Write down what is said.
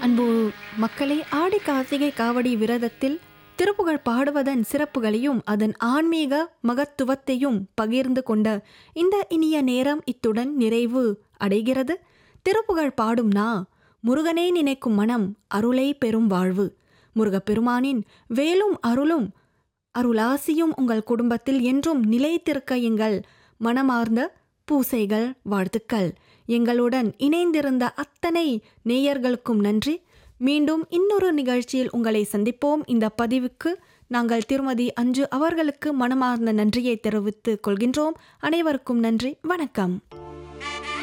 அன்பு மக்களே ஆடி கார்த்திகை காவடி விரதத்தில் திருப்புகழ் பாடுவதன் சிறப்புகளையும் அதன் ஆன்மீக மகத்துவத்தையும் பகிர்ந்து கொண்ட இந்த இனிய நேரம் இத்துடன் நிறைவு அடைகிறது திருப்புகழ் பாடும் நா முருகனே நினைக்கும் மனம் அருளை பெறும் வாழ்வு முருகப்பெருமானின் வேலும் அருளும் அருளாசியும் உங்கள் குடும்பத்தில் என்றும் நிலைத்திருக்க எங்கள் மனமார்ந்த பூசைகள் வாழ்த்துக்கள் எங்களுடன் இணைந்திருந்த அத்தனை நேயர்களுக்கும் நன்றி மீண்டும் இன்னொரு நிகழ்ச்சியில் உங்களை சந்திப்போம் இந்த பதிவுக்கு நாங்கள் திருமதி அஞ்சு அவர்களுக்கு மனமார்ந்த நன்றியை தெரிவித்துக் கொள்கின்றோம் அனைவருக்கும் நன்றி வணக்கம்